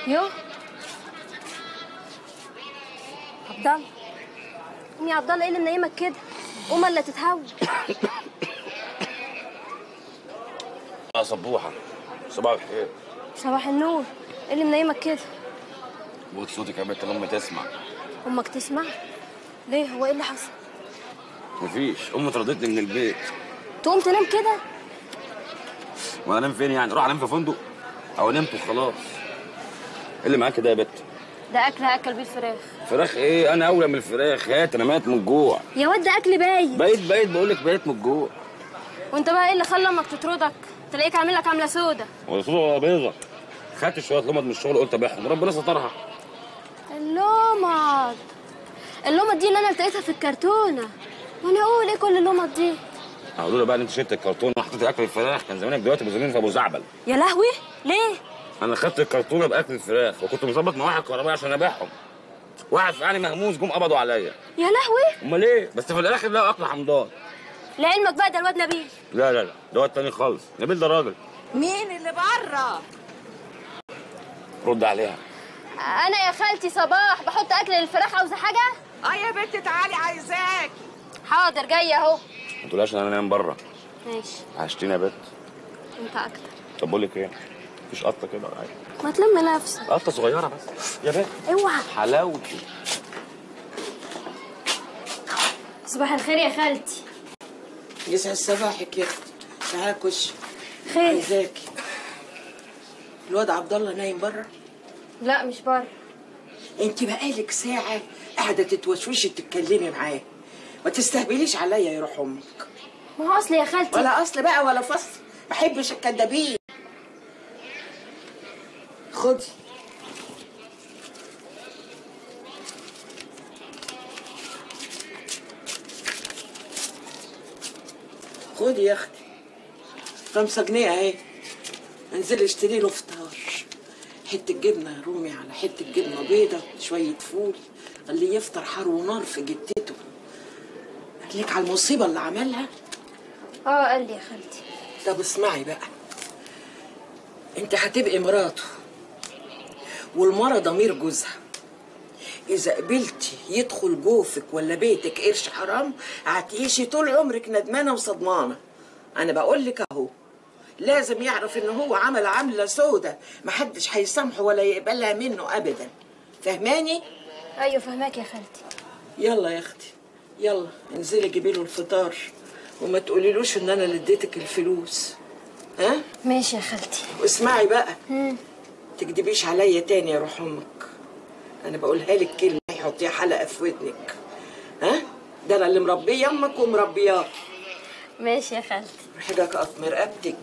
يو عبد الله قوم يا عبد الله ايه اللي منيمك كده قوم الا تتهوى يا صبوحه صباح الخير صباح النور ايه اللي منيمك كده بوت صوتك يا بنت لما تسمع امك تسمع ليه هو ايه اللي حصل مفيش امي طردتني من البيت تقوم تنام كده وانا انام فين يعني اروح انام في فندق او نمت وخلاص ايه اللي معاك ده يا بت ده اكل هاكل بيه الفراخ فراخ ايه انا اولى من الفراخ هات انا مات من الجوع يا واد ده اكل بايت بقيت بقيت بقول لك بقيت من الجوع وانت بقى ايه اللي خلى امك تطردك تلاقيك عامل لك عامله سودا ولا صوره ولا بيضه خدت شويه لمض من الشغل قلت ابيعهم ربنا سترها اللومض اللومض دي اللي انا لقيتها في الكرتونه وانا اقول ايه كل اللومض دي هقول له بقى ان انت شلت الكرتون وحطيت اكل الفراخ كان زمانك دلوقتي بزمين في ابو زعبل يا لهوي ليه انا خدت الكرتونه باكل الفراخ وكنت مظبط مع واحد كهربائي عشان ابيعهم واحد يعني مهموس جم قبضوا عليا يا لهوي امال ايه بس في الاخر لقوا اكل حمضان لعلمك بقى ده الواد نبيل لا لا لا ده واد تاني خالص نبيل ده راجل مين اللي بره رد عليها انا يا خالتي صباح بحط اكل للفراخ عاوزه حاجه اه يا بنت تعالي عايزاك حاضر جايه اهو ما تقولهاش ان انا نايم بره ماشي عشتيني يا بت انت اكتر طب بقول لك ايه مفيش قطه كده ولا حاجه ما تلم نفسك قطه صغيره بس يا بت اوعى حلاوتي صباح الخير يا خالتي يسعد صباحك يا اختي تعالي كش خير عايزاكي الواد عبد الله نايم بره لا مش بره انت بقالك ساعه قاعده تتوشوشي تتكلمي معاه ما تستهبليش عليا يا روح امك ما هو اصل يا خالتي ولا اصل بقى ولا فصل ما بحبش الكدابين خدي خدي يا اختي خمسة جنيه اهي انزلي اشتري له فطار حتة جبنة رومي على حتة جبنة بيضة شوية فول خليه يفطر حار ونار في جدته قال لك على المصيبة اللي عملها اه قال لي يا خالتي طب اسمعي بقى انت هتبقي مراته والمرة ضمير جوزها إذا قبلتي يدخل جوفك ولا بيتك قرش حرام هتعيشي طول عمرك ندمانة وصدمانة أنا بقول لك أهو لازم يعرف إن هو عمل عملة سودة محدش هيسامحه ولا يقبلها منه أبدا فهماني؟ ايوه فهماك يا خالتي يلا يا أختي يلا انزلي جيبي له الفطار وما تقوليلوش إن أنا اللي اديتك الفلوس ها؟ ماشي يا خالتي واسمعي بقى مم. تكدبيش عليا تاني يا روح امك انا بقولها لك كلمه حطيها حلقه في ودنك ها ده انا اللي مربيه امك ومربياك ماشي يا خالتي حاجك اقف من رقبتك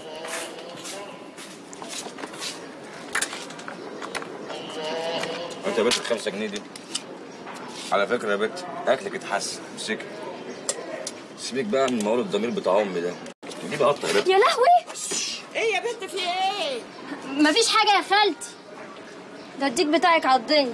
انت يا بت الخمسة جنيه دي على فكرة يا بت اكلك اتحسن مسكت سيبك بقى من موال الضمير بتاع امي ده دي بقى قطة يا بت يا لهوي ايه يا بنت في ايه مفيش حاجه يا خالتي ده الديك بتاعك عضني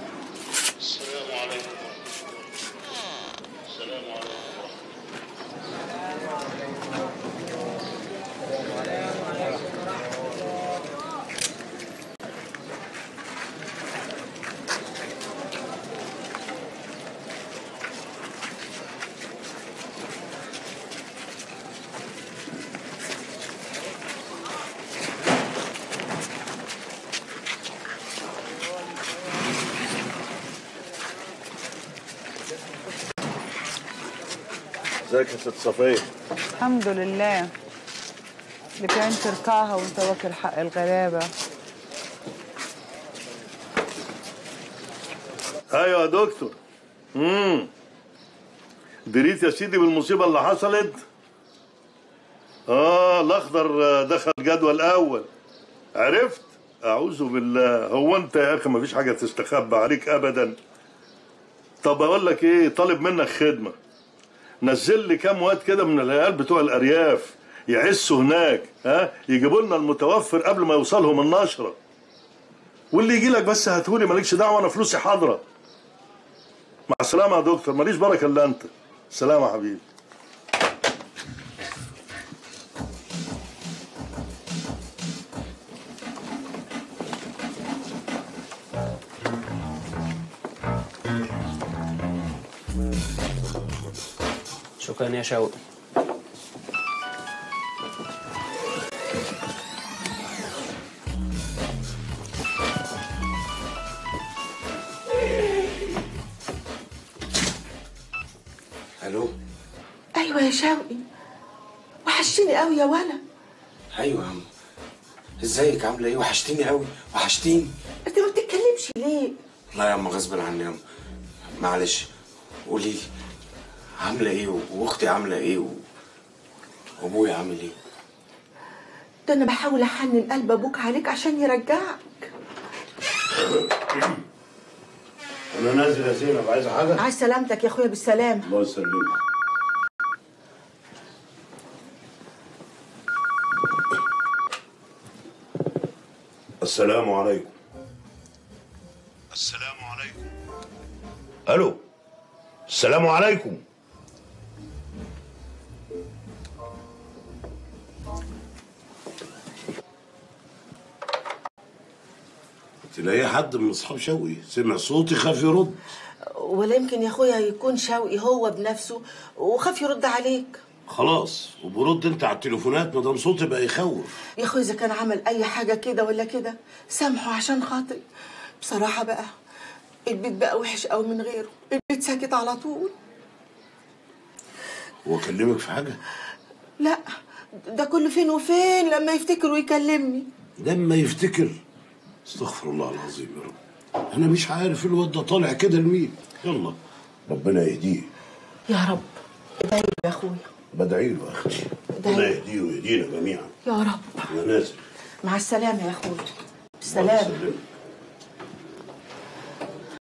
ازيك يا ست صفيه الحمد لله لك ان تركعها وانت واكل حق الغلابه ايوه يا دكتور امم دريت يا سيدي بالمصيبه اللي حصلت اه الاخضر دخل جدول اول عرفت اعوذ بالله هو انت يا اخي مفيش حاجه تستخبى عليك ابدا طب اقول لك ايه طالب منك خدمه نزل لي كام واد كده من العيال بتوع الارياف يعسوا هناك ها يجيبوا لنا المتوفر قبل ما يوصلهم النشره واللي يجي لك بس هاتهولي مالكش دعوه انا فلوسي حاضره مع السلامه يا دكتور ماليش بركه الا انت سلام يا حبيبي شكرا يا شوقي الو ايوه يا شوقي وحشتني قوي يا ولا ايوه يا عم ازيك عامله ايه وحشتيني قوي وحشتيني انت ما بتتكلمش ليه لا يا عم غصب عني يا عم معلش قولي لي عامله ايه و- واختي عامله ايه و... وابويا عامل ايه ده انا بحاول احنن قلب ابوك عليك عشان يرجعك انا نازل يا زينب عايز حاجه عايز سلامتك يا اخويا بالسلامه الله يسلمك السلام عليكم السلام عليكم الو السلام عليكم تلاقي حد من اصحاب شوقي سمع صوتي خاف يرد ولا يمكن يا اخويا يكون شوقي هو بنفسه وخاف يرد عليك خلاص وبرد انت على التليفونات ما دام صوتي بقى يخوف يا اخويا اذا كان عمل اي حاجه كده ولا كده سامحه عشان خاطري بصراحه بقى البيت بقى وحش قوي من غيره البيت ساكت على طول هو كلمك في حاجه لا ده كل فين وفين لما يفتكر ويكلمني لما يفتكر استغفر الله العظيم يا رب انا مش عارف الواد ده طالع كده لمين يلا ربنا يهديه يا رب ادعي له يا اخويا بدعي له يا اختي ربنا يهديه ويهدينا جميعا يا رب انا نازل مع السلامه يا اخويا الله بالسلامه يسلمك.